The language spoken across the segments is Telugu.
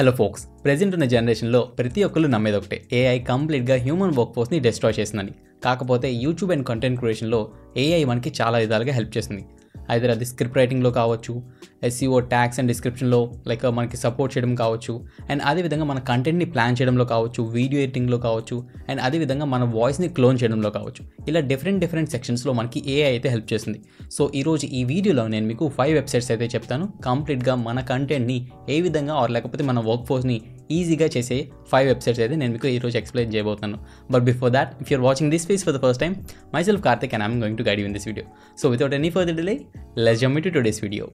హలో ఫోక్స్ ప్రెజెంట్ ఉన్న జనరేషన్లో ప్రతి ఒక్కరు నమ్మేది ఒకటే ఏఐ కంప్లీట్గా హ్యూమన్ వర్క్ ఫోర్స్ని డిస్ట్రాయ్ చేసిందని కాకపోతే యూట్యూబ్ అండ్ కంటెంట్ క్రియేషన్లో ఏఐ మనకి చాలా విధాలుగా హెల్ప్ చేస్తుంది ఐదర్ అది స్క్రిప్ట్ రైటింగ్లో కావచ్చు ఎస్సీఓ ట్యాక్స్ అండ్ డిస్క్రిప్షన్లో లైక్ మనకి సపోర్ట్ చేయడం కావచ్చు అండ్ అదేవిధంగా మన కంటెంట్ని ప్లాన్ చేయడంలో కావచ్చు వీడియో ఎడిటింగ్లో కావచ్చు అండ్ అదేవిధంగా మన వాయిస్ని క్లోన్ చేయడంలో కావచ్చు ఇలా డిఫరెంట్ డిఫరెంట్ సెక్షన్స్లో మనకి ఏఐ అయితే హెల్ప్ చేస్తుంది సో ఈరోజు ఈ వీడియోలో నేను మీకు ఫైవ్ వెబ్సైట్స్ అయితే చెప్తాను కంప్లీట్గా మన కంటెంట్ని ఏ విధంగా ఆర్ లేకపోతే మన వర్క్ ఫోర్స్ని ఈజీగా చేసే ఫైవ్ వెబ్సైట్స్ అయితే నేను మీకు ఈరోజు ఎక్స్ప్లెయిన్ చేయబోతున్నాను but before that if you're watching this face for the first time myself Karthik and I'm going to guide in this video so without any further delay let's jump to today's video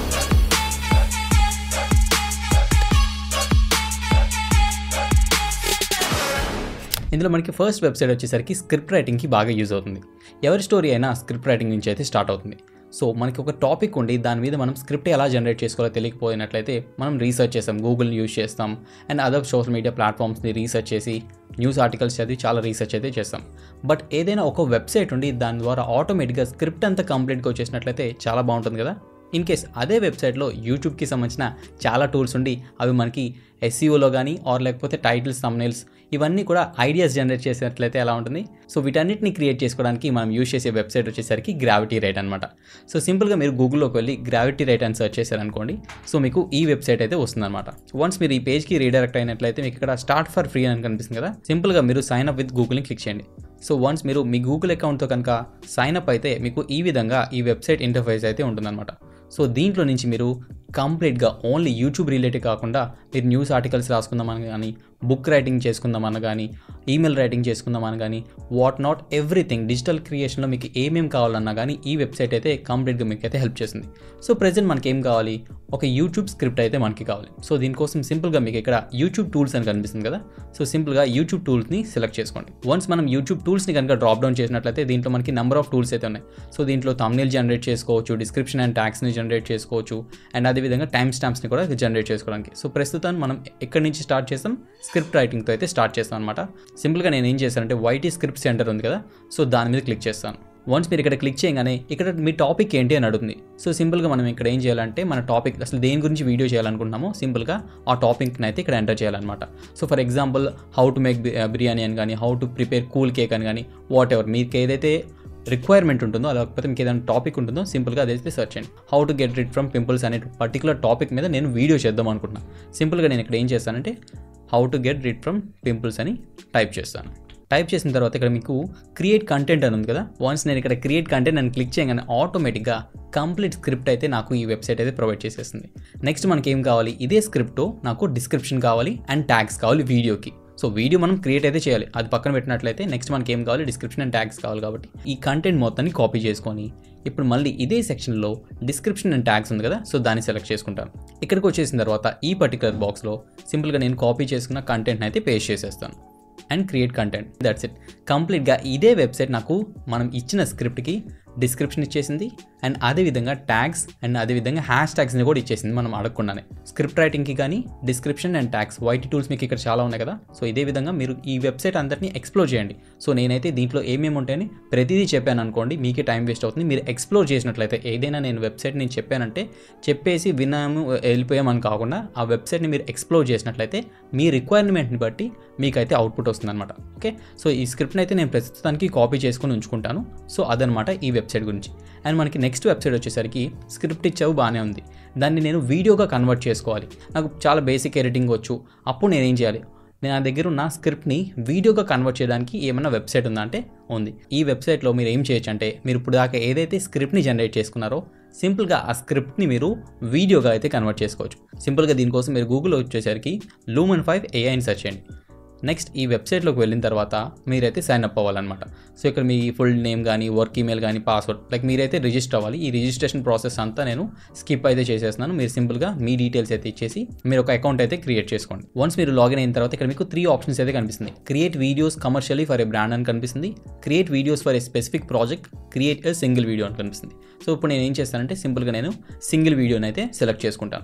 ఇందులో మనకి ఫస్ట్ వెబ్సైట్ వచ్చేసరికి స్క్రిప్ట్ రైటింగ్కి బాగా యూజ్ అవుతుంది ఎవరి స్టోరీ అయినా స్క్రిప్ట్ రైటింగ్ నుంచి అయితే స్టార్ట్ అవుతుంది సో మనకి ఒక టాపిక్ ఉండి దాని మీద మనం స్క్రిప్ట్ ఎలా జనరేట్ చేసుకోవాలో తెలియకపోయినట్లయితే మనం రీసెర్చ్ చేస్తాం గూగుల్ని యూజ్ చేస్తాం అండ్ అదర్ సోషల్ మీడియా ప్లాట్ఫామ్స్ని రీసెర్చ్ చేసి న్యూస్ ఆర్టికల్స్ చదివి చాలా రీసెర్చ్ అయితే చేస్తాం బట్ ఏదైనా ఒక వెబ్సైట్ ఉండి దాని ద్వారా ఆటోమేటిక్గా స్క్రిప్ట్ అంతా కంప్లీట్గా వచ్చేసినట్లయితే చాలా బాగుంటుంది కదా ఇన్ కేస్ అదే వెబ్సైట్లో యూట్యూబ్కి సంబంధించిన చాలా టూల్స్ ఉండి అవి మనకి ఎస్సీఓలో కానీ ఆర్ లేకపోతే టైటిల్స్ తమ్నైల్స్ ఇవన్నీ కూడా ఐడియాస్ జనరేట్ చేసినట్లయితే ఎలా ఉంటుంది సో వీటన్నిటిని క్రియేట్ చేసుకోవడానికి మనం యూజ్ చేసే వెబ్సైట్ వచ్చేసరికి గ్రావిటీ రైట్ అనమాట సో సింపుల్గా మీరు గూగుల్లోకి వెళ్ళి గ్రావిటీ రైట్ అని సెర్చ్ చేశారనుకోండి సో మీకు ఈ వెబ్సైట్ అయితే వస్తుందన్నమాట వన్స్ మీరు ఈ పేజ్కి రీడైరెక్ట్ అయినట్లయితే మీకు ఇక్కడ స్టార్ట్ ఫర్ ఫ్రీ అని కనిపిస్తుంది కదా సింపుల్గా మీరు సైన్ అప్ విత్ గూగుల్ని క్లిక్ చేయండి సో వన్స్ మీరు మీ గూగుల్ అకౌంట్తో కనుక సైన్ అప్ అయితే మీకు ఈ విధంగా ఈ వెబ్సైట్ ఇంటర్ఫేస్ అయితే ఉంటుందన్నమాట సో దీంట్లో నుంచి మీరు కంప్లీట్గా ఓన్లీ యూట్యూబ్ రిలేటెడ్ కాకుండా మీరు న్యూస్ ఆర్టికల్స్ రాసుకుందామని కానీ బుక్ రైటింగ్ చేసుకుందామని కానీ ఈమెయిల్ రైటింగ్ చేసుకుందామని కానీ వాట్ నాట్ ఎవ్రీథింగ్ డిజిటల్ క్రియేషన్లో మీకు ఏమేం కావాలన్నా కానీ ఈ వెబ్సైట్ అయితే కంప్లీట్గా మీకు అయితే హెల్ప్ చేస్తుంది సో ప్రజెంట్ మనకి ఏం కావాలి ఒక యూట్యూబ్ స్క్రిప్ట్ అయితే మనకి కావాలి సో దీనికోసం సింపుల్గా మీకు ఇక్కడ యూట్యూబ్ టూల్స్ అని కనిపిస్తుంది కదా సో సింపుల్గా యూట్యూబ్ టూల్స్ని సెలెక్ట్ చేసుకోండి వన్స్ మనం యూట్యూబ్ టూల్స్ని కనుక డ్రాప్ డౌన్ చేసినట్లయితే దీంట్లో మనకి నెంబర్ ఆఫ్ టూల్స్ అయితే ఉన్నాయి సో దీంట్లో తమ్నేల్ జనరేట్ చేసుకోవచ్చు డిస్క్రిప్షన్ అండ్ ట్యాక్స్ని జనరేట్ చేసుకోవచ్చు అండ్ అదేవిధంగా టైమ్ స్టాంప్స్ని కూడా జనరేట్ చేసుకోవడానికి సో ప్రస్తుతం మనం ఎక్కడి నుంచి స్టార్ట్ చేస్తాం స్క్రిప్ట్ రైటింగ్తో అయితే స్టార్ట్ చేస్తాం అనమాట సింపుల్గా నేను ఏం చేశానంటే వైటీ స్క్రిప్ట్ సెంటర్ ఉంది కదా సో దాని మీద క్లిక్ చేస్తాను వన్స్ మీరు ఇక్కడ క్లిక్ చేయగానే ఇక్కడ మీ టాపిక్ ఏంటి అని అడుగుతుంది సో సింపుల్గా మనం ఇక్కడ ఏం చేయాలంటే మన టాపిక్ అసలు దేని గురించి వీడియో చేయాలనుకుంటున్నామో సింపుల్గా ఆ టాపిక్ని అయితే ఇక్కడ ఎంటర్ చేయాలన్నమాట so for example how to make biryani అని కానీ how to prepare cool cake అని కానీ వాట్ ఎవర్ మీకు ఏదైతే రిక్వైర్మెంట్ ఉంటుందో లేకపోతే మీకు ఏదైనా టాపిక్ ఉంటుందో సింపుల్గా అదైతే సెర్చ్ చేయండి how to get rid from pimples అనే పర్టికులర్ టాపిక్ మీద నేను వీడియో చేద్దాం అనుకుంటున్నాను సింపుల్గా నేను ఇక్కడ ఏం చేస్తానంటే how to get rid from pimples అని టైప్ చేస్తాను టైప్ చేసిన తర్వాత ఇక్కడ మీకు క్రియేట్ కంటెంట్ అని ఉంది కదా వన్స్ నేను ఇక్కడ క్రియేట్ కంటెంట్ అని క్లిక్ చేయగానే ఆటోమేటిక్గా కంప్లీట్ స్క్రిప్ట్ అయితే నాకు ఈ వెబ్సైట్ అయితే ప్రొవైడ్ చేసేస్తుంది నెక్స్ట్ మనకి ఏం కావాలి ఇదే స్క్రిప్ట్ నాకు డిస్క్రిప్షన్ కావాలి అండ్ ట్యాగ్స్ కావాలి వీడియోకి సో వీడియో మనం క్రియేట్ అయితే చేయాలి అది పక్కన పెట్టినట్లయితే నెక్స్ట్ మనకి ఏం కావాలి డిస్క్రిప్షన్ అండ్ ట్యాగ్స్ కావాలి కాబట్టి ఈ కంటెంట్ మొత్తాన్ని కాపీ చేసుకొని ఇప్పుడు మళ్ళీ ఇదే సెక్షన్లో డిస్క్రిప్షన్ అండ్ ట్యాగ్స్ ఉంది కదా సో దాన్ని సెలెక్ట్ చేసుకుంటాను ఇక్కడికి వచ్చేసిన తర్వాత ఈ పర్టికులర్ బాక్స్లో సింపుల్గా నేను కాపీ చేసుకున్న కంటెంట్ని అయితే పేస్ట్ చేసేస్తాను and create content that's it కంప్లీట్గా ఇదే వెబ్సైట్ నాకు మనం ఇచ్చిన స్క్రిప్ట్కి డిస్క్రిప్షన్ ఇచ్చేసింది అండ్ అదేవిధంగా ట్యాగ్స్ అండ్ అదేవిధంగా హ్యాష్ ట్యాగ్స్ని కూడా ఇచ్చేసింది మనం అడగకుండానే స్క్రిప్ట్ రైటింగ్కి కానీ description and tags write tools మీకు ఇక్కడ చాలా ఉన్నాయి కదా సో ఇదే విధంగా మీరు ఈ వెబ్సైట్ అందరినీ ఎక్స్ప్లోర్ చేయండి సో నేనైతే దీంట్లో ఏమేమి ఉంటాయని ప్రతిదీ చెప్పాను అనుకోండి మీకే టైం వేస్ట్ అవుతుంది మీరు ఎక్స్ప్లోర్ చేసినట్లయితే ఏదైనా నేను వెబ్సైట్ నేను చెప్పానంటే చెప్పేసి విన్నాము వెళ్ళిపోయామని కాకుండా ఆ వెబ్సైట్ని మీరు ఎక్స్ప్లోర్ చేసినట్లయితే మీ రిక్వైర్మెంట్ని బట్టి మీకైతే అవుట్పుట్ వస్తుంది అనమాట ఓకే సో ఈ స్క్రిప్ట్ని అయితే నేను ప్రస్తుతానికి కాపీ చేసుకొని ఉంచుకుంటాను సో అదనమాట ఈ వెబ్సైట్ గురించి అండ్ మనకి నెక్స్ట్ వెబ్సైట్ వచ్చేసరికి స్క్రిప్ట్ ఇచ్చావు బాగానే ఉంది దాన్ని నేను వీడియోగా కన్వర్ట్ చేసుకోవాలి నాకు చాలా బేసిక్ ఎడిటింగ్ వచ్చు అప్పుడు నేను ఏం చేయాలి నేను నా దగ్గర ఉన్న స్క్రిప్ట్ని వీడియోగా కన్వర్ట్ చేయడానికి ఏమైనా వెబ్సైట్ ఉందా అంటే ఉంది ఈ వెబ్సైట్లో మీరు ఏం చేయొచ్చు అంటే మీరు ఇప్పుడు దాకా ఏదైతే స్క్రిప్ట్ని జనరేట్ చేసుకున్నారో సింపుల్గా ఆ స్క్రిప్ట్ని మీరు వీడియోగా అయితే కన్వర్ట్ చేసుకోవచ్చు సింపుల్గా దీనికోసం మీరు గూగుల్ వచ్చేసరికి లూమన్ ఫైవ్ ఏఐని సెర్చ్ చేయండి నెక్స్ట్ ఈ వెబ్సైట్లోకి వెళ్ళిన తర్వాత మీరైతే సైన్ అప్ అవ్వాలన్నమాట సో ఇక్కడ మీ ఫుల్ నేమ్ కానీ వర్క్ ఈమెయిల్ కానీ పాస్వర్డ్ లైక్ మీరైతే రిజిస్టర్ అవ్వాలి ఈ రిజిస్ట్రేషన్ ప్రాసెస్ అంతా నేను స్కిప్ అయితే చేసేస్తున్నాను మీరు సింపుల్గా మీ డీటెయిల్స్ అయితే ఇచ్చేసి మీరు ఒక అకౌంట్ అయితే క్రియేట్ చేసుకోండి వన్స్ మీరు లాగిన్ అయిన తర్వాత ఇక్కడ మీకు త్రీ ఆప్షన్స్ అయితే కనిపిస్తుంది create videos commercially for a brand అని కనిపిస్తుంది create videos for a specific project create a single video అని కనిపిస్తుంది సో ఇప్పుడు నేను ఏం చేస్తానంటే సింపుల్గా నేను సింగిల్ వీడియోని అయితే సెలెక్ట్ చేసుకుంటాను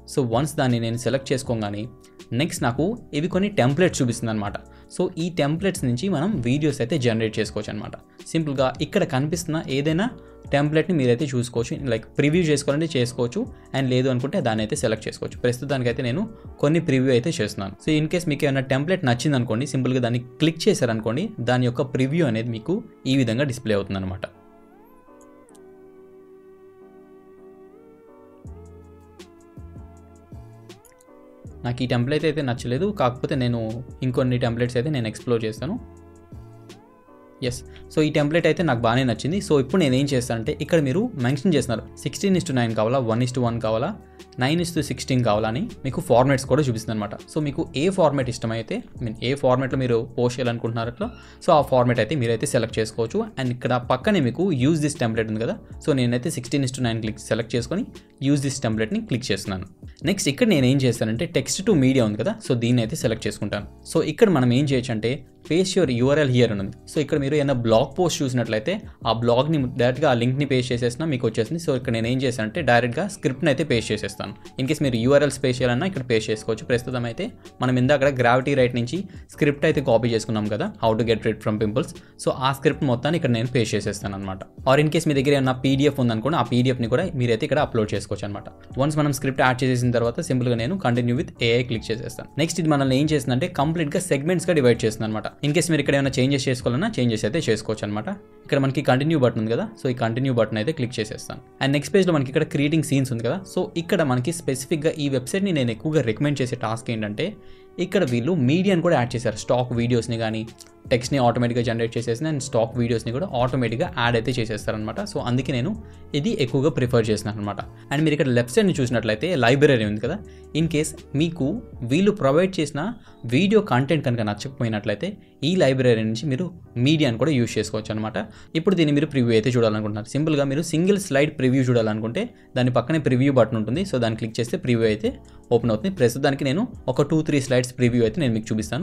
సో వన్స్ దాన్ని నేను సెలెక్ట్ చేసుకోగానే నెక్స్ట్ నాకు ఇవి కొన్ని టెంప్లెట్స్ చూపిస్తుంది అనమాట సో ఈ టెంప్లెట్స్ నుంచి మనం వీడియోస్ అయితే జనరేట్ చేసుకోవచ్చు అనమాట సింపుల్గా ఇక్కడ కనిపిస్తున్న ఏదైనా టెంప్లెట్ని మీరైతే చూసుకోవచ్చు లైక్ ప్రివ్యూ చేసుకోవాలంటే చేసుకోవచ్చు అండ్ లేదు అనుకుంటే దాన్ని అయితే సెలెక్ట్ చేసుకోవచ్చు ప్రస్తుతానికైతే నేను కొన్ని ప్రివ్యూ అయితే చేస్తున్నాను సో ఇన్ కేస్ మీకు ఏమైనా టెంప్లెట్ నచ్చింది అనుకోండి సింపుల్గా దాన్ని క్లిక్ చేశారనుకోండి దాని యొక్క ప్రివ్యూ అనేది మీకు ఈ విధంగా డిస్ప్లే అవుతుంది అనమాట నాకు ఈ టెంప్లెట్ అయితే నచ్చలేదు కాకపోతే నేను ఇంకొన్ని టెంప్లెట్స్ అయితే నేను ఎక్స్ప్లోర్ చేస్తాను ఎస్ సో ఈ టెంప్లెట్ అయితే నాకు బాగానే నచ్చింది సో ఇప్పుడు నేను ఏం చేస్తానంటే ఇక్కడ మీరు మెన్షన్ చేస్తున్నారు సిక్స్టీన్ ఇస్ టు నైన్ కావాలా వన్ ఇస్ టు వన్ కావాలా నైన్ ఇస్ టు సిక్స్టీన్ కావాలని మీకు ఫార్మాట్స్ కూడా చూపిస్తుంది అనమాట సో మీకు ఏ ఫార్మాట్ ఇష్టమైతే మీన్ ఏ ఫార్మాట్లో మీరు పోస్ట్ చేయాలనుకుంటున్నారో సో ఆ ఫార్మాట్ అయితే మీరైతే సెలెక్ట్ చేసుకోవచ్చు అండ్ ఇక్కడ పక్కనే మీకు యూజ్ దిస్ టెంప్లెట్ ఉంది కదా సో నేనైతే sixteen is to nine click select చేసుకొని యూజ్ దిస్ టెంప్లెట్ని క్లిక్ చేస్తున్నాను నెక్స్ట్ ఇక్కడ నేను ఏం చేస్తానంటే టెక్స్ట్ టు మీడియా ఉంది కదా సో దీన్ని అయితే సెలెక్ట్ చేసుకుంటాను సో ఇక్కడ మనం ఏం చేయొచ్చు అంటే పేస్ట్ యువర్ యూఆర్ఎల్ హియర్ అని ఉంది సో ఇక్కడ మీరు ఏదైనా బ్లాగ్ పోస్ట్ చూసినట్లయితే ఆ బ్లాగ్ని డైరెక్ట్గా ఆ లింక్ని పేస్ట్ చేసేసినా మీకు వచ్చేసింది సో ఇక్కడ నేను ఏం చేశానంటే డైరెక్ట్గా స్క్రిప్ట్ని అయితే పేస్ట్ చేసేస్తాను ఇన్ కేస్ మీరు యూఆర్ఎల్స్ పేస్ట్ చేయాలన్నా ఇక్కడ పేస్ట్ చేసుకోవచ్చు ప్రస్తుతం అయితే మనం ఇందాక గ్రావిటీ రైట్ నుంచి స్క్రిప్ట్ అయితే కాపీ చేసుకున్నాం కదా how to get rid from pimples so ఆ స్క్రిప్ట్ మొత్తాన్ని ఇక్కడ నేను పేస్ట్ చేసేస్తాను అనమాట ఆర్ ఇన్ కేస్ మీ దగ్గర ఏమన్నా పీడిఎఫ్ ఉందనుకోండి ఆ పీడిఎఫ్ని కూడా మీరైతే ఇక్కడ అప్లోడ్ చేసుకోవచ్చు అనమాట వన్స్ మనం స్క్రిప్ట్ యాడ్ చేసేసిన తర్వాత సింపుల్గా నేను కంటిన్యూ విత్ ఏఐ క్లిక్ చేసేస్తాను నెక్స్ట్ ఇది మనల్ని ఏం చేస్తుందంటే కంప్లీట్గా సెగ్మెంట్స్గా డివైడ్ చేస్తుంది అనమాట ఇన్ కేస్ మీరు ఇక్కడ ఏమైనా చేంజెస్ చేసుకోవాలన్నా చేంజెస్ అయితే చేసుకోవచ్చు అనమాట ఇక్కడ మనకి కంటిన్యూ బటన్ ఉంది కదా సో ఈ కంటిన్యూ బటన్ అయితే క్లిక్ చేసేస్తాను అండ్ నెక్స్ట్ పేజ్లో మనకి ఇక్కడ క్రియేటింగ్ సీన్స్ ఉంది కదా సో ఇక్కడ మనకి స్పెసిఫిక్గా ఈ వెబ్సైట్ని నేను ఎక్కువగా రికమెండ్ చేసే టాస్క్ ఏంటంటే ఇక్కడ వీళ్ళు మీడియాని కూడా యాడ్ చేశారు స్టాక్ వీడియోస్ని కానీ టెక్స్ట్ని ఆటోమేటిక్గా జనరేట్ చేసేసి అండ్ స్టాక్ వీడియోస్ని కూడా ఆటోమేటిక్గా యాడ్ అయితే చేసేస్తారనమాట సో అందుకే నేను ఇది ఎక్కువగా ప్రిఫర్ చేస్తున్నాను అనమాట అండ్ మీరు ఇక్కడ లెఫ్ట్ సైడ్ని చూసినట్లయితే లైబ్రరీ ఉంది కదా ఇన్ కేస్ మీకు వీళ్ళు ప్రొవైడ్ చేసిన వీడియో కంటెంట్ కనుక నచ్చకపోయినట్లయితే ఈ లైబ్రరీ నుంచి మీరు మీడియాని కూడా యూజ్ చేసుకోవచ్చు అనమాట ఇప్పుడు దీన్ని మీరు ప్రివ్యూ అయితే చూడాలనుకుంటున్నారు సింపుల్గా మీరు సింగిల్ స్లైడ్ ప్రివ్యూ చూడాలనుకుంటే దాని పక్కనే ప్రివ్యూ బటన్ ఉంటుంది సో దాన్ని క్లిక్ చేస్తే ప్రివ్యూ అయితే ఓపెన్ అవుతుంది ప్రస్తుతానికి నేను ఒక టూ త్రీ స్లైడ్స్ ప్రివ్యూ అయితే నేను మీకు చూపిస్తాను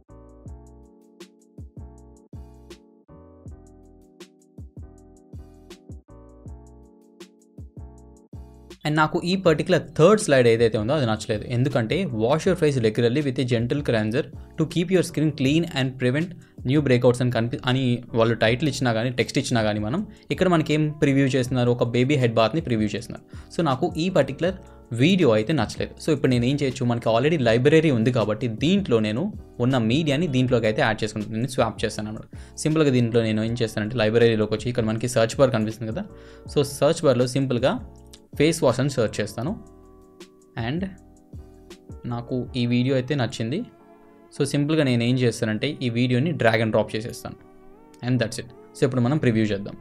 అండ్ నాకు ఈ పర్టికులర్ థర్డ్ స్లైడ్ ఏదైతే ఉందో అది నచ్చలేదు ఎందుకంటే wash your face regularly with a gentle cleanser to keep your skin clean and prevent new breakouts అని కనిపి అని వాళ్ళు టైటిల్ ఇచ్చినా కానీ టెక్స్ట్ ఇచ్చినా కానీ మనం ఇక్కడ మనకి ఏం ప్రివ్యూ చేస్తున్నారు ఒక బేబీ హెడ్ బాత్ని ప్రివ్యూ చేస్తున్నారు సో నాకు ఈ పర్టికులర్ వీడియో అయితే నచ్చలేదు సో ఇప్పుడు నేను ఏం చేయొచ్చు మనకి ఆల్రెడీ లైబ్రరీ ఉంది కాబట్టి దీంట్లో నేను ఉన్న మీడియాని దీంట్లోకి అయితే యాడ్ చేసుకుంటాను నేను స్వాప్ చేస్తాను అన్నమాట సింపుల్గా దీంట్లో నేను ఏం చేస్తానంటే లైబ్రరీలోకి వచ్చి ఇక్కడ మనకి సర్చ్ బార్ కనిపిస్తుంది కదా సో సర్చ్ బార్లో సింపుల్గా ఫేస్ వాష్ అని సెర్చ్ చేస్తాను అండ్ నాకు ఈ వీడియో అయితే నచ్చింది సో సింపుల్గా నేను ఏం చేస్తానంటే ఈ వీడియోని డ్రాగ్ అండ్ డ్రాప్ చేసేస్తాను అండ్ దట్స్ ఇట్ సో ఇప్పుడు మనం ప్రివ్యూ చేద్దాం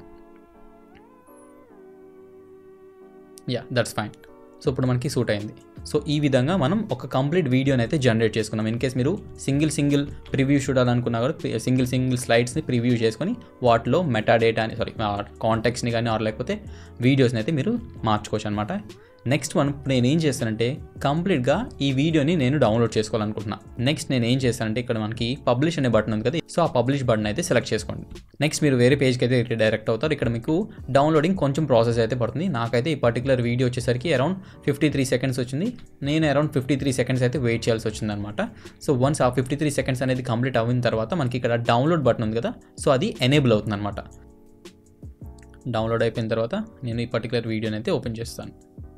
యా దట్స్ ఫైన్ సో ఇప్పుడు మనకి సూట్ అయింది సో ఈ విధంగా మనం ఒక కంప్లీట్ వీడియోని అయితే జనరేట్ చేసుకున్నాం ఇన్ కేస్ మీరు సింగిల్ సింగిల్ ప్రివ్యూ చూడాలనుకున్నా కూడా సింగిల్ సింగిల్ స్లైడ్స్ని ప్రివ్యూ చేసుకొని వాటిలో మెటాడేటా అని సారీ కాంటాక్ట్స్ని కానీ ఆర్ లేకపోతే వీడియోస్ని అయితే మీరు మార్చుకోవచ్చు అనమాట నెక్స్ట్ వన్ ఇప్పుడు నేను ఏం చేస్తానంటే కంప్లీట్గా ఈ వీడియోని నేను డౌన్లోడ్ చేసుకోవాలనుకుంటున్నా నెక్స్ట్ నేను ఏం చేస్తానంటే ఇక్కడ మనకి పబ్లిష్ అనే బటన్ ఉంది కదా సో ఆ పబ్లిష్ బటన్ అయితే సెలెక్ట్ చేసుకోండి నెక్స్ట్ మీరు వేరే పేజ్కి అయితే డైరెక్ట్ అవుతారు ఇక్కడ మీకు డౌన్లోడింగ్ కొంచెం ప్రాసెస్ అయితే పడుతుంది నాకైతే ఈ పర్టికులర్ వీడియో వచ్చేసరికి అరౌండ్ ఫిఫ్టీ త్రీ సెకండ్స్ వచ్చింది నేను అరౌండ్ ఫిఫ్టీ త్రీ సెకండ్స్ అయితే వెయిట్ చేయాల్సి వచ్చింది అనమాట సో వన్స్ ఆ ఫిఫ్టీ త్రీ సెకండ్స్ అనేది కంప్లీట్ అయిన తర్వాత మనకి ఇక్కడ డౌన్లోడ్ బటన్ ఉంది కదా సో అది ఎనేబుల్ అవుతుంది అనమాట డౌన్లోడ్ అయిపోయిన తర్వాత నేను ఈ పర్టికులర్ వీడియోని అయితే ఓపెన్ చేస్తాను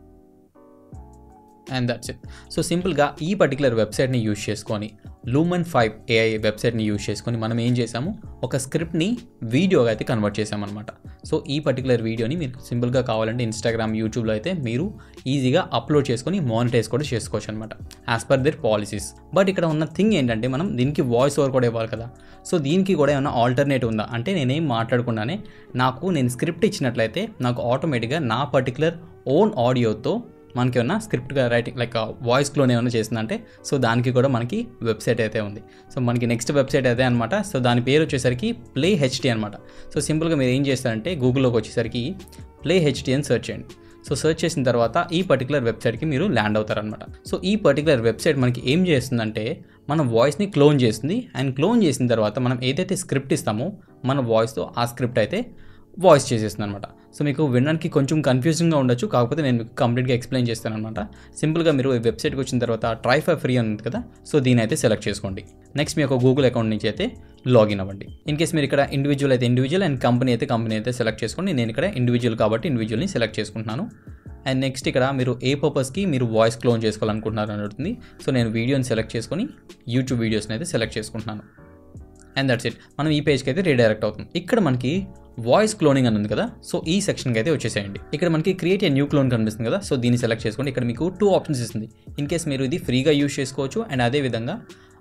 అండ్ దట్స్ ఇట్ సో సింపుల్గా ఈ పర్టికులర్ వెబ్సైట్ని యూజ్ చేసుకొని లూమన్ ఫైవ్ ఏఐ వెబ్సైట్ని యూజ్ చేసుకొని మనం ఏం చేసాము ఒక స్క్రిప్ట్ని వీడియోగా అయితే కన్వర్ట్ చేసామన్నమాట సో ఈ పర్టికులర్ వీడియోని మీరు సింపుల్గా కావాలంటే ఇన్స్టాగ్రామ్ యూట్యూబ్లో అయితే మీరు ఈజీగా అప్లోడ్ చేసుకొని మానిటైజ్ కూడా చేసుకోవచ్చు అనమాట as per their policies but ఇక్కడ ఉన్న థింగ్ ఏంటంటే మనం దీనికి వాయిస్ ఓవర్ కూడా ఇవ్వాలి కదా సో దీనికి కూడా ఏమైనా ఆల్టర్నేట్ ఉందా అంటే నేనేం మాట్లాడకుండానే నాకు నేను స్క్రిప్ట్ ఇచ్చినట్లయితే నాకు ఆటోమేటిక్గా నా పర్టికులర్ ఓన్ ఆడియోతో మనకి ఏమన్నా స్క్రిప్ట్గా రైటింగ్ లైక్ వాయిస్లోనే ఏమైనా చేసిందంటే సో దానికి కూడా మనకి వెబ్సైట్ అయితే ఉంది సో మనకి నెక్స్ట్ వెబ్సైట్ అదే అనమాట సో దాని పేరు వచ్చేసరికి ప్లే హెచ్డి అనమాట సో సింపుల్గా మీరు ఏం చేస్తారంటే గూగుల్లోకి వచ్చేసరికి ప్లే హెచ్డి అని సెర్చ్ చేయండి సో సెర్చ్ చేసిన తర్వాత ఈ పర్టికులర్ వెబ్సైట్కి మీరు ల్యాండ్ అవుతారనమాట సో ఈ పర్టికులర్ వెబ్సైట్ మనకి ఏం చేస్తుందంటే మన వాయిస్ని క్లోన్ చేస్తుంది అండ్ క్లోన్ చేసిన తర్వాత మనం ఏదైతే స్క్రిప్ట్ ఇస్తామో మన వాయిస్తో ఆ స్క్రిప్ట్ అయితే వాయిస్ చేసేస్తుంది అనమాట సో మీకు వినడానికి కొంచెం కన్ఫ్యూజింగ్గా ఉండొచ్చు కాకపోతే నేను మీకు కంప్లీట్గా ఎక్స్ప్లెయిన్ చేస్తాను అనమాట సింపుల్గా మీరు ఈ వెబ్సైట్కి వచ్చిన తర్వాత ట్రై ఫర్ ఫ్రీ అని ఉంది కదా సో దీని అయితే సెలెక్ట్ చేసుకోండి నెక్స్ట్ మీ యొక్క గూగుల్ అకౌంట్ నుంచి అయితే లాగిన్ అవ్వండి ఇన్ కేస్ మీరు ఇక్కడ ఇండివిజువల్ అయితే ఇండివిజువల్ అండ్ కంపెనీ అయితే కంపెనీ అయితే సెలెక్ట్ చేసుకోండి నేను ఇక్కడ ఇండివిజువల్ కాబట్టి ఇండివిజువల్ని సెలెక్ట్ చేసుకుంటున్నాను అండ్ నెక్స్ట్ ఇక్కడ మీరు ఏ పర్పస్కి మీరు వాయిస్ క్లోన్ చేసుకోవాలనుకుంటున్నారు అని అడుగుతుంది సో నేను వీడియోని సెలెక్ట్ చేసుకొని యూట్యూబ్ వీడియోస్ని అయితే సెలెక్ట్ చేసుకుంటున్నాను అండ్ దట్స్ ఇట్ మనం ఈ పేజ్కి అయితే రీడైరెక్ట్ అవుతుంది ఇక్కడ మనకి వాయిస్ క్లోనింగ్ అని ఉంది కదా సో ఈ సెక్షన్కి అయితే వచ్చేసేయండి ఇక్కడ మనకి క్రియేట్ ఏ న్యూ క్లోన్ కనిపిస్తుంది కదా సో దీన్ని సెలెక్ట్ చేసుకోండి ఇక్కడ మీకు టూ ఆప్షన్స్ ఇస్తుంది ఇన్ కేస్ మీరు ఇది ఫ్రీగా యూస్ చేసుకోవచ్చు అండ్ అదేవిధంగా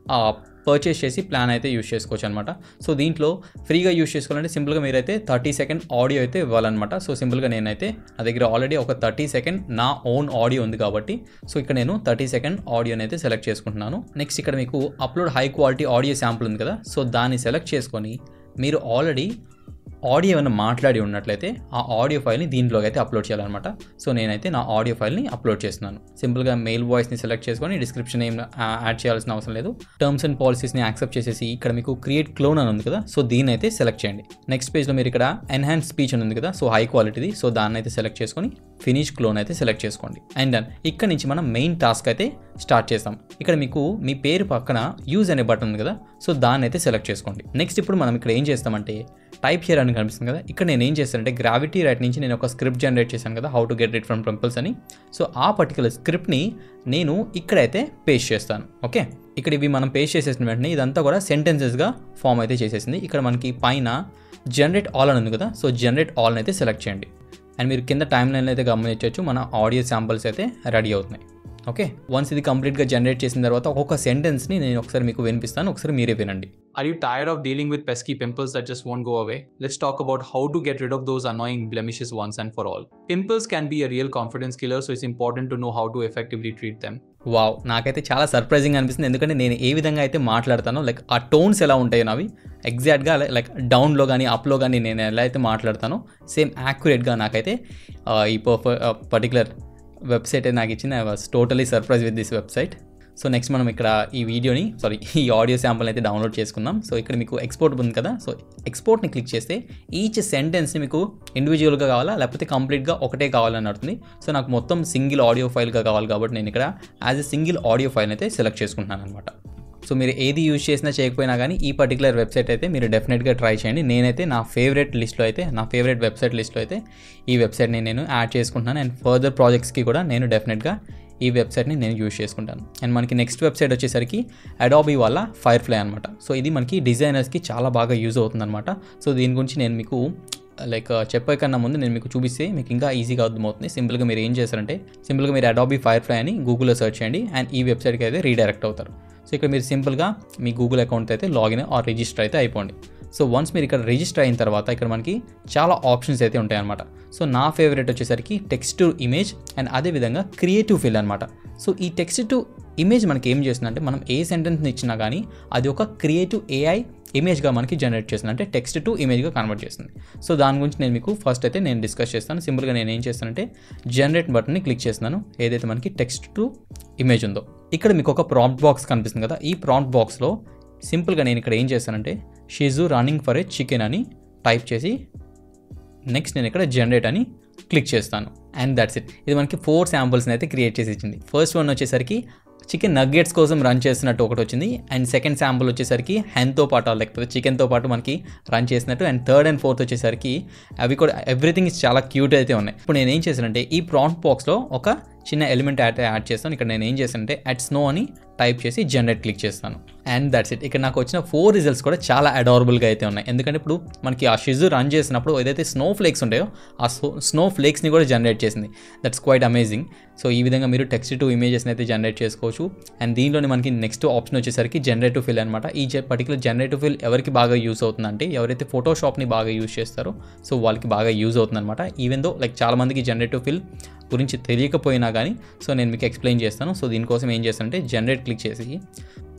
పర్చేస్ చేసి ప్లాన్ అయితే యూస్ చేసుకోవచ్చు అనమాట సో దీంట్లో ఫ్రీగా యూస్ చేసుకోవాలంటే సింపుల్గా మీరైతే థర్టీ సెకండ్ ఆడియో అయితే ఇవ్వాలన్నమాట సో సింపుల్గా నేనైతే నా దగ్గర ఆల్రెడీ ఒక థర్టీ సెకండ్ నా ఓన్ ఆడియో ఉంది కాబట్టి సో ఇక్కడ నేను థర్టీ సెకండ్ ఆడియోని అయితే సెలెక్ట్ చేసుకుంటున్నాను నెక్స్ట్ ఇక్కడ మీకు upload high quality audio sample ఉంది కదా సో దాన్ని సెలెక్ట్ చేసుకొని మీరు ఆల్రెడీ ఆడియో ఏమైనా మాట్లాడి ఉన్నట్లయితే ఆ ఆడియో ఫైల్ని దీంట్లోకి అయితే అప్లోడ్ చేయాలన్నమాట సో నేనైతే నా ఆడియో ఫైల్ని అప్లోడ్ చేస్తున్నాను సింపుల్గా మెయిల్ వాయిస్ని సెలెక్ట్ చేసుకొని డిస్క్రిప్షన్ ఏం యాడ్ చేయాల్సిన అవసరం లేదు టర్మ్స్ అండ్ పాలసీస్ని యాక్సెప్ట్ చేసేసి ఇక్కడ మీకు క్రియేట్ క్లోన్ అని ఉంది కదా సో దీన్ని అయితే సెలెక్ట్ చేయండి నెక్స్ట్ పేజ్లో మీరు ఇక్కడ ఎన్హాన్స్ స్పీచ్ అని ఉంది కదా సో హై క్వాలిటీది సో దాన్ని అయితే సెలెక్ట్ చేసుకొని ఫినిష్ క్లోన్ అయితే సెలెక్ట్ చేసుకోండి అండ్ దెన్ ఇక్కడ నుంచి మనం మెయిన్ టాస్క్ అయితే స్టార్ట్ చేస్తాం ఇక్కడ మీకు మీ పేరు పక్కన యూజ్ అనే బటన్ ఉంది కదా సో దాన్ని అయితే సెలెక్ట్ చేసుకోండి నెక్స్ట్ ఇప్పుడు మనం ఇక్కడ ఏం చేస్తామంటే టైప్ హియర్ అని కనిపిస్తుంది కదా ఇక్కడ నేను ఏం చేస్తానంటే గ్రావిటీ రైట్ నుంచి నేను ఒక స్క్రిప్ట్ జనరేట్ చేశాను కదా how to get rid from pimples అని సో ఆ పర్టికులర్ స్క్రిప్ట్ని నేను ఇక్కడైతే పేస్ట్ చేస్తాను ఓకే ఇక్కడ ఇవి మనం పేస్ట్ చేసేసిన వెంటనే ఇదంతా కూడా సెంటెన్సెస్గా ఫామ్ అయితే చేసేసింది ఇక్కడ మనకి పైన జనరేట్ ఆల్ అని ఉంది కదా సో జనరేట్ ఆల్ అయితే సెలెక్ట్ చేయండి అండ్ మీరు కింద టైం లైన్ అయితే గమనించవచ్చు మన ఆడియో శాంపుల్స్ అయితే రెడీ అవుతున్నాయి ఓకే వన్స్ ఇది కంప్లీట్గా జనరేట్ చేసిన తర్వాత ఒక్కొక్క సెంటెన్స్ని నేను ఒకసారి మీకు వినిపిస్తాను ఒకసారి మీరే వినండి Are you tired of dealing with pesky pimples that just won't go away? Let's talk about how to get rid of those annoying blemishes once and for all. Pimples can be a real confidence killer, so it's important to know how to effectively treat them. Wow నాకైతే చాలా సర్ప్రైజింగ్ అనిపిస్తుంది ఎందుకంటే నేను ఏ విధంగా అయితే మాట్లాడతానో లైక్ ఆ టోన్స్ ఎలా ఉంటాయో నావి ఎగ్జాక్ట్గా లైక్ డౌన్లో కానీ అప్లో కానీ నేను ఎలా అయితే మాట్లాడతానో సేమ్ యాక్యురేట్గా నాకైతే ఆ, ఈ పర్ఫ పర్టికులర్ వెబ్సైట్ నాకు ఇచ్చింది I was totally surprise with this website so next మనం ఇక్కడ ఈ వీడియోని సారీ ఈ ఆడియో శాంపుల్ అయితే డౌన్లోడ్ చేసుకుందాం సో ఇక్కడ మీకు ఎక్స్పోర్ట్ ఉంది కదా సో ఎక్స్పోర్ట్ని క్లిక్ చేస్తే ఈచ్ సెంటెన్స్ని మీకు ఇండివిజువల్గా కావాలా లేకపోతే కంప్లీట్గా ఒకటే కావాలని అడుగుతుంది సో నాకు మొత్తం సింగిల్ ఆడియో ఫైల్గా కావాలి కాబట్టి నేను ఇక్కడ as a single audio file అయితే సెలెక్ట్ చేసుకుంటున్నాను అనమాట సో మీరు ఏది యూజ్ చేసినా చేయకపోయినా కానీ ఈ పర్టికులర్ వెబ్సైట్ అయితే మీరు డెఫినెట్గా ట్రై చేయండి నేనైతే నా ఫేవరెట్ లిస్ట్లో అయితే నా ఫేవరెట్ వెబ్సైట్ లిస్ట్లో అయితే ఈ వెబ్సైట్ని నేను యాడ్ చేసుకుంటున్నాను అండ్ ఫర్దర్ ప్రాజెక్ట్స్కి కూడా నేను డెఫినెట్గా ఈ వెబ్సైట్ని నేను యూజ్ చేసుకుంటాను అండ్ మనకి నెక్స్ట్ వెబ్సైట్ వచ్చేసరికి అడాబీ వల్ల ఫైర్ ఫ్లై అనమాట సో ఇది మనకి డిజైనర్స్కి చాలా బాగా యూజ్ అవుతుంది అనమాట సో దీని గురించి నేను మీకు లైక్ చెప్పే కన్నా ముందు నేను మీకు చూపిస్తే మీకు ఇంకా ఈజీగా అర్థమవుతుంది సింపుల్గా మీరు ఏం చేస్తారంటే సింపుల్గా మీరు అడాబీ ఫైర్ ఫ్లై అని గూగుల్లో సెర్చ్ చేయండి అండ్ ఈ వెబ్సైట్కి అయితే రీడైరెక్ట్ అవుతారు సో ఇక్కడ మీరు సింపుల్గా మీ గూగుల్ అకౌంట్ అయితే లాగిన్ ఆర్ రిజిస్టర్ అయితే అయిపోండి సో వన్స్ మీరు ఇక్కడ రిజిస్టర్ అయిన తర్వాత ఇక్కడ మనకి చాలా ఆప్షన్స్ అయితే ఉంటాయన్నమాట సో నా ఫేవరెట్ వచ్చేసరికి టెక్స్ట్ టు ఇమేజ్ అండ్ అదేవిధంగా క్రియేటివ్ ఫిల్ అనమాట సో ఈ టెక్స్ట్ టు ఇమేజ్ మనకి ఏం చేస్తుందంటే మనం ఏ సెంటెన్స్ని ఇచ్చినా కానీ అది ఒక క్రియేటివ్ ఏఐ ఇమేజ్గా మనకి జనరేట్ చేస్తుంది అంటే టెక్స్ట్ టు ఇమేజ్గా కన్వర్ట్ చేస్తుంది సో దాని గురించి నేను మీకు ఫస్ట్ అయితే నేను డిస్కస్ చేస్తాను సింపుల్గా నేను ఏం చేస్తానంటే జనరేట్ బటన్ని క్లిక్ చేస్తున్నాను ఏదైతే మనకి టెక్స్ట్ టు ఇమేజ్ ఉందో ఇక్కడ మీకు ఒక ప్రాంప్ట్ బాక్స్ కనిపిస్తుంది కదా ఈ ప్రాంప్ట్ బాక్స్లో సింపుల్గా నేను ఇక్కడ ఏం చేస్తానంటే she's running for a chicken అని టైప్ చేసి నెక్స్ట్ నేను ఇక్కడ జనరేట్ అని క్లిక్ చేస్తాను అండ్ దట్స్ ఇట్ ఇది మనకి ఫోర్ శాంపుల్స్ని అయితే క్రియేట్ చేసి ఇచ్చింది ఫస్ట్ వన్ వచ్చేసరికి చికెన్ నగ్గెట్స్ కోసం రన్ చేస్తున్నట్టు ఒకటి వచ్చింది అండ్ సెకండ్ శాంపుల్ వచ్చేసరికి హెన్తో పాటు లేకపోతే చికెన్తో పాటు మనకి రన్ చేసినట్టు అండ్ థర్డ్ అండ్ ఫోర్త్ వచ్చేసరికి అవి కూడా ఎవ్రీథింగ్ చాలా క్యూట్ అయితే ఉన్నాయి ఇప్పుడు నేను ఏం చేశానంటే ఈ ప్రాంట్ బాక్స్లో ఒక చిన్న ఎలిమెంట్ యాడ్ యాడ్ చేస్తాను ఇక్కడ నేను ఏం చేశానంటే అట్ స్నో అని టైప్ చేసి జనరేట్ క్లిక్ చేస్తాను అండ్ దట్స్ ఇట్ ఇక్కడ నాకు వచ్చిన ఫోర్ రిజల్ట్స్ కూడా చాలా అడారబుల్గా అయితే ఉన్నాయి ఎందుకంటే ఇప్పుడు మనకి ఆ షిజు రన్ చేసినప్పుడు ఏదైతే స్నో ఫ్లేక్స్ ఉంటాయో ఆ స్నో ఫ్లేక్స్ని కూడా జనరేట్ చేసింది దట్స్ క్వైట్ అమేజింగ్ సో ఈ విధంగా మీరు టెక్స్ట్ టు ఇమేజెస్ని అయితే జనరేట్ చేసుకోవచ్చు అండ్ దీనిలోనే మనకి నెక్స్ట్ ఆప్షన్ వచ్చేసరికి జనరేటివ్ ఫిల్ అనమాట ఈ పర్టికులర్ జనరేటివ్ ఫిల్ ఎవరికి బాగా యూస్ అవుతుందంటే ఎవరైతే ఫోటోషాప్ని బాగా యూస్ చేస్తారో సో వాళ్ళకి బాగా యూజ్ అవుతుందన్నమాట ఈవెన్ దో లైక్ చాలామందికి జనరేటివ్ ఫిల్ గురించి తెలియకపోయినా కానీ సో నేను మీకు ఎక్స్ప్లెయిన్ చేస్తాను సో దీనికోసం ఏం చేస్తానంటే జనరేట్ క్లిక్ చేసి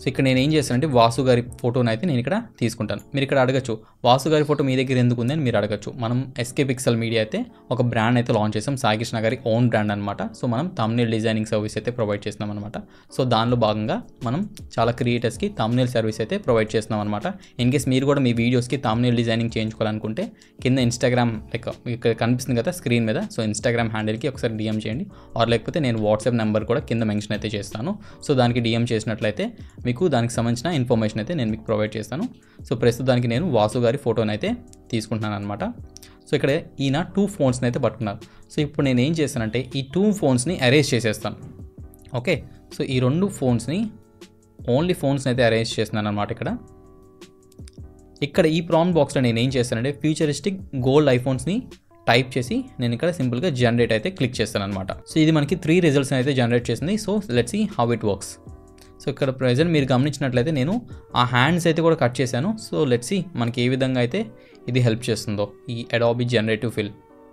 సో ఇక్కడ నేను ఏం చేస్తానంటే వాసు గారి ఫోటోని అయితే నేను ఇక్కడ తీసుకుంటాను మీరు ఇక్కడ అడగచ్చు వాసు గారి ఫోటో మీ దగ్గర ఎందుకు ఉంది అని మీరు అడగచ్చు మనం ఎస్కే పిక్సెల్ మీడియా అయితే ఒక బ్రాండ్ అయితే లాంచ్ చేసాం సాయికృష్ణ గారి ఓన్ బ్రాండ్ అనమాట సో మనం తమ్నేల్ డిజైనింగ్ సర్వీస్ అయితే ప్రొవైడ్ చేస్తున్నాం అనమాట సో దానిలో భాగంగా మనం చాలా క్రియేటర్స్కి తమ్నేల్ సర్వీస్ అయితే ప్రొవైడ్ చేస్తున్నాం అనమాట ఇన్ కేస్ మీరు కూడా మీ వీడియోస్కి తమ్నేల్ డిజైనింగ్ చేయించుకోవాలనుకుంటే కింద ఇన్స్టాగ్రామ్ లైక్ ఇక్కడ కనిపిస్తుంది కదా స్క్రీన్ మీద సో ఇన్స్టాగ్రామ్ హ్యాండిల్కి ఒకసారి డిఎం చేయండి ఆర్ లేకపోతే నేను వాట్సాప్ నెంబర్ కూడా కింద మెన్షన్ అయితే చేస్తాను సో దానికి డిఎం చేసినట్లయితే మీకు దానికి సంబంధించిన ఇన్ఫర్మేషన్ అయితే నేను మీకు ప్రొవైడ్ చేస్తాను సో ప్రస్తుతానికి నేను వాసు గారి ఫోటోని అయితే తీసుకుంటున్నాను అనమాట సో ఇక్కడ ఈయన టూ ఫోన్స్ని అయితే పట్టుకున్నారు సో ఇప్పుడు నేను ఏం చేస్తానంటే ఈ టూ ఫోన్స్ని అరేంజ్ చేసేస్తాను ఓకే సో ఈ రెండు ఫోన్స్ని ఓన్లీ ఫోన్స్ని అయితే అరేంజ్ చేస్తున్నాను అనమాట ఇక్కడ ఇక్కడ ఈ ప్రాంప్ట్ బాక్స్లో నేను ఏం చేస్తానంటే ఫ్యూచరిస్టిక్ గోల్డ్ ఐఫోన్స్ని టైప్ చేసి నేను ఇక్కడ సింపుల్గా జనరేట్ అయితే క్లిక్ చేస్తాను అనమాట సో ఇది మనకి త్రీ రిజల్ట్స్ అయితే జనరేట్ చేసింది so let's see how it works so ఇక్కడ ప్రజెంట్ మీరు గమనించినట్లయితే నేను ఆ హ్యాండ్స్ అయితే కూడా కట్ చేశాను సో లెట్స్ సీ మనకి ఏ విధంగా అయితే ఇది హెల్ప్ చేస్తుందో ఈ Adobe generative fill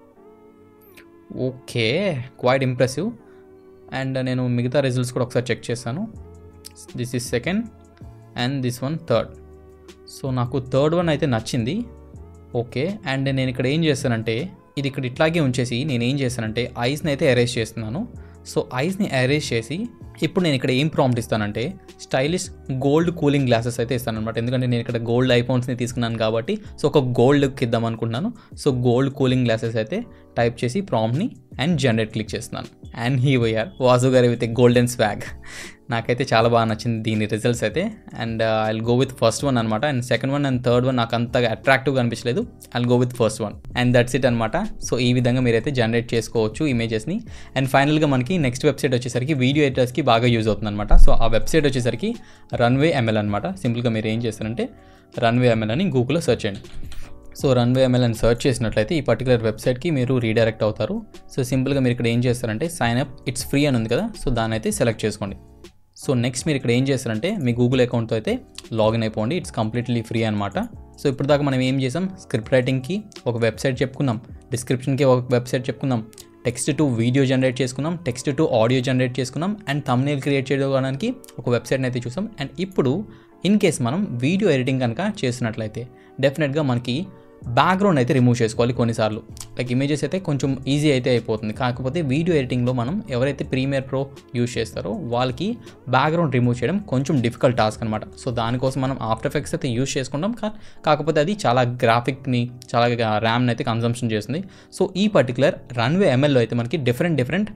okay quite impressive and నేను మిగతా రిజల్ట్స్ కూడా ఒకసారి చెక్ చేశాను this is second and this one third so నాకు థర్డ్ వన్ అయితే నచ్చింది ఓకే అండ్ నేను ఇక్కడ ఏం చేస్తానంటే ఇది ఇక్కడ ఇట్లాగే ఉంచేసి నేను ఏం చేస్తానంటే ఐస్ని అయితే అరేంజ్ చేస్తున్నాను సో ఐస్ని అరేంజ్ చేసి ఇప్పుడు నేను ఇక్కడ ఏం ప్రాంప్ట్ ఇస్తానంటే స్టైలిష్ గోల్డ్ కూలింగ్ గ్లాసెస్ అయితే ఇస్తాను అనమాట ఎందుకంటే నేను ఇక్కడ గోల్డ్ ఐఫోన్స్ని తీసుకున్నాను కాబట్టి సో ఒక గోల్డ్ లుక్ ఇద్దాం అనుకుంటున్నాను సో గోల్డ్ కూలింగ్ గ్లాసెస్ అయితే టైప్ చేసి ప్రాంప్ట్ని అండ్ జనరేట్ క్లిక్ చేస్తున్నాను అండ్ హీ వైఆర్ వాసు గారి విత్ గోల్డెన్ స్వాగ్ నాకైతే చాలా బాగా నచ్చింది దీని రిజల్ట్స్ అయితే and I go with first one అనమాట and second one and third one నాకు అంతగా అట్రాక్టివ్గా అనిపించలేదు I go with first one and that's it అనమాట సో ఈ విధంగా మీరైతే జనరేట్ చేసుకోవచ్చు ఇమేజెస్ని అండ్ ఫైనల్గా మనకి నెక్స్ట్ వెబ్సైట్ వచ్చేసరికి వీడియో ఎడిటర్స్కి బాగా యూజ్ అవుతుంది అనమాట సో ఆ వెబ్సైట్ వచ్చేసరికి రన్వే ఎంఎల్ అనమాట సింపుల్గా మీరు ఏం చేస్తారంటే రన్వే ఎంఎల్ అని గూగుల్లో సెర్చ్ చేయండి సో రన్వే ఎంఎల్ అని సెర్చ్ చేసినట్లయితే ఈ పర్టికులర్ వెబ్సైట్కి మీరు రీడైరెక్ట్ అవుతారు సో సింపుల్గా మీరు ఇక్కడ ఏం చేస్తారంటే సైన్ అప్ ఇట్స్ ఫ్రీ అని ఉంది కదా సో దాన్ని అయితే సెలెక్ట్ చేసుకోండి సో నెక్స్ట్ మీరు ఇక్కడ ఏం చేస్తారంటే మీ గూగుల్ అకౌంట్తో అయితే లాగిన్ అయిపోండి ఇట్స్ కంప్లీట్లీ ఫ్రీ అనమాట సో ఇప్పుడు దాకా మనం ఏం చేసాం స్క్రిప్ట్ రైటింగ్కి ఒక వెబ్సైట్ చెప్పుకున్నాం డిస్క్రిప్షన్కి ఒక వెబ్సైట్ చెప్పుకున్నాం టెక్స్ట్ టు వీడియో జనరేట్ చేసుకున్నాం టెక్స్ట్ టు ఆడియో జనరేట్ చేసుకున్నాం అండ్ తమ్నేల్ క్రియేట్ చేయడానికి ఒక వెబ్సైట్ని అయితే చూసాం అండ్ ఇప్పుడు ఇన్ కేస్ మనం వీడియో ఎడిటింగ్ కనుక చేసినట్లయితే డెఫినెట్గా మనకి బ్యాక్గ్రౌండ్ అయితే రిమూవ్ చేసుకోవాలి కొన్నిసార్లు లైక్ ఇమేజెస్ అయితే కొంచెం ఈజీ అయితే అయిపోతుంది కాకపోతే వీడియో ఎడిటింగ్లో మనం ఎవరైతే ప్రీమియర్ ప్రో యూజ్ చేస్తారో వాళ్ళకి బ్యాక్గ్రౌండ్ రిమూవ్ చేయడం కొంచెం డిఫికల్ట్ టాస్క్ అనమాట సో దానికోసం మనం ఆఫ్టర్ ఎఫెక్ట్స్ అయితే యూజ్ చేసుకుంటాం కా కాకపోతే అది చాలా గ్రాఫిక్ని చాలా ర్యామ్ని అయితే కన్సంప్షన్ చేస్తుంది సో ఈ పర్టికులర్ రన్వే ఎంఎల్లో అయితే మనకి డిఫరెంట్ డిఫరెంట్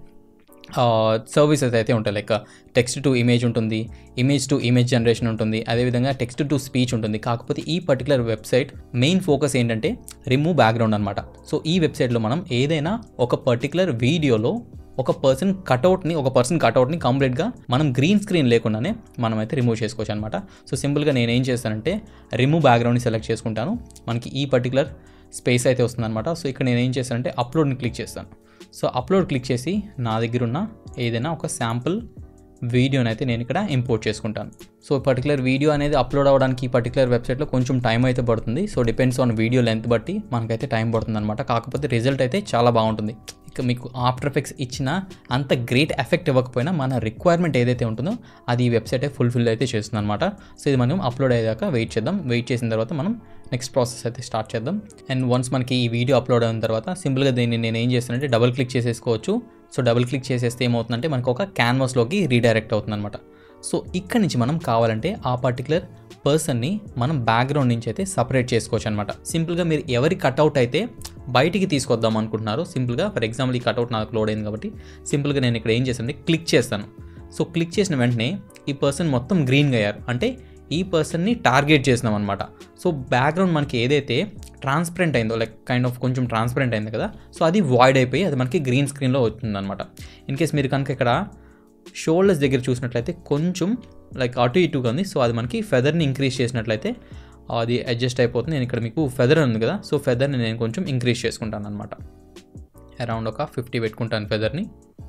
సర్వీసెస్ అయితే ఉంటాయి లైక్ టెక్స్ట్ టు ఇమేజ్ ఉంటుంది ఇమేజ్ టు ఇమేజ్ జనరేషన్ ఉంటుంది అదేవిధంగా టెక్స్ట్ టు స్పీచ్ ఉంటుంది కాకపోతే ఈ పర్టికులర్ వెబ్సైట్ మెయిన్ ఫోకస్ ఏంటంటే రిమూవ్ బ్యాక్గ్రౌండ్ అనమాట సో ఈ వెబ్సైట్లో మనం ఏదైనా ఒక పర్టికులర్ వీడియోలో ఒక పర్సన్ కటౌట్ని ఒక పర్సన్ కటౌట్ని కంప్లీట్గా మనం గ్రీన్ స్క్రీన్ లేకుండానే మనం అయితే రిమూవ్ చేసుకోవచ్చు అనమాట సో సింపుల్గా నేను ఏం చేస్తానంటే రిమూవ్ బ్యాక్గ్రౌండ్ని సెలెక్ట్ చేసుకుంటాను మనకి ఈ పర్టికులర్ స్పేస్ అయితే వస్తుందన్నమాట సో ఇక్కడ నేను ఏం చేస్తానంటే అప్లోడ్ని క్లిక్ చేస్తాను సో అప్లోడ్ క్లిక్ చేసి నా దగ్గర ఉన్న ఏదైనా ఒక శాంపుల్ వీడియోని అయితే నేను ఇక్కడ ఇంపోర్ట్ చేసుకుంటాను సో పర్టికులర్ వీడియో అనేది అప్లోడ్ అవ్వడానికి ఈ పర్టికులర్ వెబ్సైట్లో కొంచెం టైం అయితే పడుతుంది so depends on video length బట్టి మనకైతే టైం పడుతుంది అనమాట కాకపోతే రిజల్ట్ అయితే చాలా బాగుంటుంది ఇక మీకు ఆఫ్టర్ ఎఫెక్ట్స్ ఇచ్చిన అంత గ్రేట్ ఎఫెక్ట్ ఇవ్వకపోయినా మన రిక్వైర్మెంట్ ఏదైతే ఉంటుందో అది ఈ వెబ్సైట్ ఫుల్ఫిల్ అయితే చేస్తుంది అనమాట సో ఇది మనం అప్లోడ్ అయ్యాక వెయిట్ చేద్దాం వెయిట్ చేసిన తర్వాత మనం నెక్స్ట్ ప్రాసెస్ అయితే స్టార్ట్ చేద్దాం అండ్ వన్స్ మనకి ఈ వీడియో అప్లోడ్ అయిన తర్వాత సింపుల్గా దీన్ని నేను ఏం చేస్తానంటే డబుల్ క్లిక్ చేసేసుకోవచ్చు సో డబుల్ క్లిక్ చేసేస్తే ఏమవుతుందంటే మనకు ఒక క్యాన్వాస్లోకి రీడైరెక్ట్ అవుతుంది అనమాట సో ఇక్కడ నుంచి మనం కావాలంటే ఆ పర్టికులర్ పర్సన్ని మనం బ్యాక్గ్రౌండ్ నుంచి అయితే సపరేట్ చేసుకోవచ్చు అనమాట సింపుల్గా మీరు ఎవరి కట్అవుట్ అయితే బయటికి తీసుకొద్దాం అనుకుంటున్నారు సింపుల్గా ఫర్ ఎగ్జాంపుల్ ఈ కట్అవుట్ నాకు లోడ్ అయింది కాబట్టి సింపుల్గా నేను ఇక్కడ ఏం చేస్తానంటే క్లిక్ చేస్తాను సో క్లిక్ చేసిన వెంటనే ఈ పర్సన్ మొత్తం గ్రీన్గా అయ్యారు అంటే ఈ పర్సన్ని టార్గెట్ చేసినాం అనమాట సో బ్యాక్గ్రౌండ్ మనకి ఏదైతే ట్రాన్స్పరెంట్ అయిందో లైక్ కైండ్ ఆఫ్ కొంచెం ట్రాన్స్పరెంట్ అయింది కదా సో అది వాయిడ్ అయిపోయి అది మనకి గ్రీన్ స్క్రీన్లో వచ్చిందనమాట ఇన్ కేస్ మీరు కనుక ఇక్కడ షోల్డర్స్ దగ్గర చూసినట్లయితే కొంచెం లైక్ అటు ఇటుగా ఉంది సో అది మనకి ఫెదర్ని ఇంక్రీజ్ చేసినట్లయితే అది అడ్జస్ట్ అయిపోతుంది నేను ఇక్కడ మీకు ఫెదర్ ఉంది కదా సో ఫెదర్ని నేను కొంచెం ఇంక్రీజ్ చేసుకుంటాను అనమాట అరౌండ్ ఒక ఫిఫ్టీ పెట్టుకుంటాను ఫెదర్ని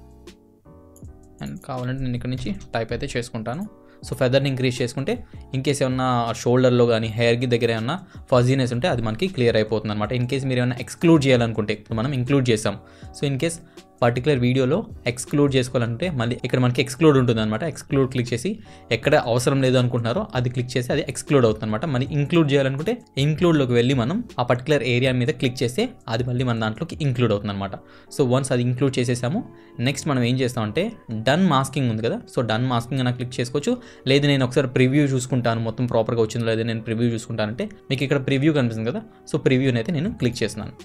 అండ్ కావాలంటే నేను ఇక్కడ నుంచి టైప్ అయితే చేసుకుంటాను సో ఫెదర్ని ఇంక్రీజ్ చేసుకుంటే ఇన్ కేస్ ఏమన్నా షోల్డర్లో కానీ హెయిర్కి దగ్గర ఏమన్నా ఫజీనెస్ ఉంటే అది మనకి క్లియర్ అయిపోతుంది అనమాట ఇన్ కేస్ మీరు ఏమైనా ఎక్స్క్లూడ్ చేయాలనుకుంటే ఇప్పుడు మనం ఇంక్లూడ్ చేసాం సో ఇన్ కేస్ పర్టికులర్ వీడియోలో ఎక్స్క్లూడ్ చేసుకోవాలంటే మళ్ళీ ఇక్కడ మనకి ఎక్స్క్లూడ్ ఉంటుంది అనమాట ఎక్స్క్లూడ్ క్లిక్ చేసి ఎక్కడ అవసరం లేదు అనుకుంటున్నారో అది క్లిక్ చేసి అది ఎక్స్క్లూడ్ అవుతుంది అనమాట మళ్ళీ ఇంక్లూడ్ చేయాలనుకుంటే ఇంక్లూడ్లోకి వెళ్ళి మనం ఆ పర్టికులర్ ఏరియా మీద క్లిక్ చేస్తే అది మళ్ళీ మన దాంట్లోకి ఇంక్లూడ్ అవుతుంది అనమాట సో వన్స్ అది ఇంక్లూడ్ చేసేసాము నెక్స్ట్ మనం ఏం చేస్తామంటే డన్ మాస్కింగ్ ఉంది కదా సో డన్ మాస్కింగ్ అని క్లిక్ చేసుకోవచ్చు లేదు నేను ఒకసారి ప్రివ్యూ చూసుకుంటాను మొత్తం ప్రాపర్గా వచ్చిందో లేదో నేను ప్రివ్యూ చూసుకుంటానంటే మీకు ఇక్కడ ప్రివ్యూ కనిపిస్తుంది కదా సో ప్రివ్యూని అయితే నేను క్లిక్ చేస్తున్నాను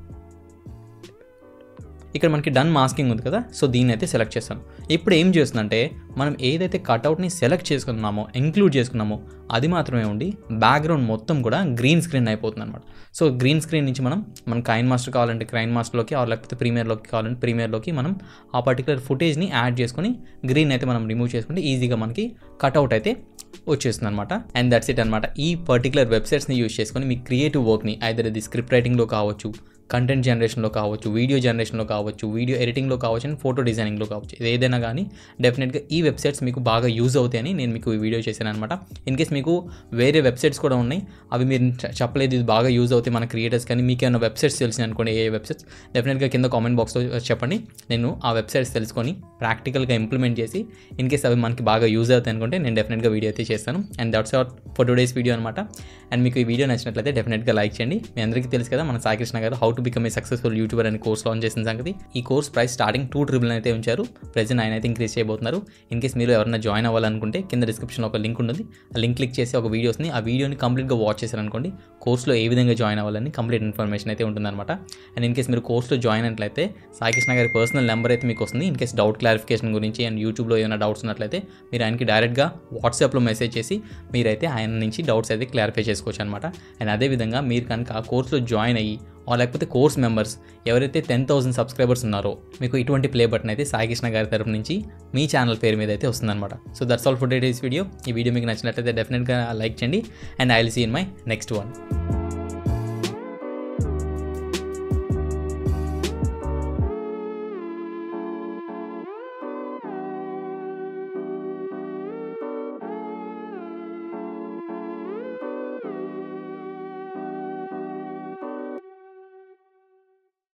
ఇక్కడ మనకి డన్ మాస్కింగ్ ఉంది కదా సో దీన్ని అయితే సెలెక్ట్ చేస్తాను ఇప్పుడు ఏం చేస్తుందంటే మనం ఏదైతే కట్అవుట్ని సెలెక్ట్ చేసుకున్నామో ఇంక్లూడ్ చేసుకున్నామో అది మాత్రమే ఉండి బ్యాక్గ్రౌండ్ మొత్తం కూడా గ్రీన్ స్క్రీన్ అయిపోతుంది అనమాట సో గ్రీన్ స్క్రీన్ నుంచి మనం మనం కైన్ మాస్టర్ కావాలంటే క్రైన్ మాస్టర్లోకి ఆర్ లేకపోతే ప్రీమియర్లోకి కావాలంటే ప్రీమియర్లోకి మనం ఆ పర్టికులర్ ఫుటేజ్ని యాడ్ చేసుకొని గ్రీన్ అయితే మనం రిమూవ్ చేసుకుంటే ఈజీగా మనకి కట్అవుట్ అయితే వచ్చేస్తుంది అనమాట అండ్ దట్స్ ఇట్ అనమాట ఈ పర్టికులర్ వెబ్సైట్స్ని యూస్ చేసుకొని మీ క్రియేటివ్ వర్క్ని ఐదర్ ఇది స్క్రిప్ట్ రైటింగ్లో కావచ్చు కంటెంట్ జనరేషన్లో కావచ్చు వీడియో జనరేషన్లో కావచ్చు వీడియో ఎడిటింగ్లో కావచ్చు అండ్ ఫోటో డిజైనింగ్లో కావచ్చు ఇది ఏదైనా కానీ డెఫినెట్గా ఈ వెబ్సైట్స్ మీకు బాగా యూజ్ అవుతాయని నేను మీకు ఈ వీడియో చేశాను అనమాట ఇన్ కేస్ మీకు వేరే వెబ్సైట్స్ కూడా ఉన్నాయి అవి మీరు చ- చెప్పలేదు ఇది బాగా యూజ్ అవుతాయి మన క్రియేటర్స్ కానీ మీకు ఏమైనా వెబ్సైట్స్ తెలిసిన అనుకోండి ఏ వెబ్సైట్స్ డెఫినెట్గా కింద కామెంట్ బాక్స్లో చెప్పండి నేను ఆ వెబ్సైట్స్ తెలుసుకొని ప్రాక్టికల్గా ఇంప్లిమెంట్ చేసి ఇన్ కేస్ అవి మనకి బాగా యూజ్ అవుతాయి అనుకుంటే నేను డెఫినెట్గా వీడియో అయితే చేస్తాను and that's our for today's video అనమాట అండ్ మీకు ఈ వీడియో నచ్చినట్లయితే డెఫినెట్గా లైక్ చేయండి మీ అందరికీ తెలుసు కదా మన సాయికృష్ణ గారు how to become a successful YouTuber అనే కోర్స్ లాంచ్ చేసిన సంగతి ఈ course price starting two triple అయితే ఉంచారు ప్రెజెంట్ ఆయన అయితే ఇంక్రీజ్ చేయబోతున్నారు ఇన్ కేస్ మీరు ఎవరైనా జాయిన్ అవ్వాలనుకుంటే కింద డిస్క్రిప్షన్లో ఒక లింక్ ఉంటుంది ఆ లింక్ క్లిక్ చేసి ఒక వీడియోస్ని ఆ వీడియోని కంప్లీట్గా వాచ్ చేశారనుకోండి కోర్స్లో ఏ విధంగా జాయిన్ అవ్వాలని కంప్లీట్ ఇన్ఫర్మేషన్ అయితే ఉంటుందన్నమాట అండ్ ఇన్ కేస్ మీరు కోర్స్లో జాయిన్ అయినట్లయితే సాయికృష్ణ గారి పర్సనల్ నెంబర్ అయితే మీకు వస్తుంది ఇన్ కేస్ డౌట్ క్లారిఫికేషన్ గురించి అండ్ యూట్యూబ్లో ఏమైనా డౌట్స్ ఉన్నట్లయితే మీరు ఆయనకి డైరెక్ట్గా వాట్సాప్లో మెసేజ్ చేసి మీరైతే ఆయన నుంచి డౌట్స్ అయితే క్లారిఫై చేసుకోవచ్చు అనమాట అండ్ అదేవిధంగా మీరు కనుక ఆ కోర్స్లో జాయిన్ అయ్యి ఆ లేకపోతే కోర్స్ మెంబర్స్ ఎవరైతే టెన్ థౌసండ్ సబ్స్క్రైబర్స్ ఉన్నారో మీకు ఇటువంటి ప్లే బటన్ అయితే సాయికృష్ణ గారి తరపు నుంచి మీ ఛానల్ పేరు మీద అయితే వస్తుందన్నమాట so that's all for days video ఈ వీడియో మీకు నచ్చినట్లయితే డెఫినెట్గా లైక్ చేయండి and I will see in my next one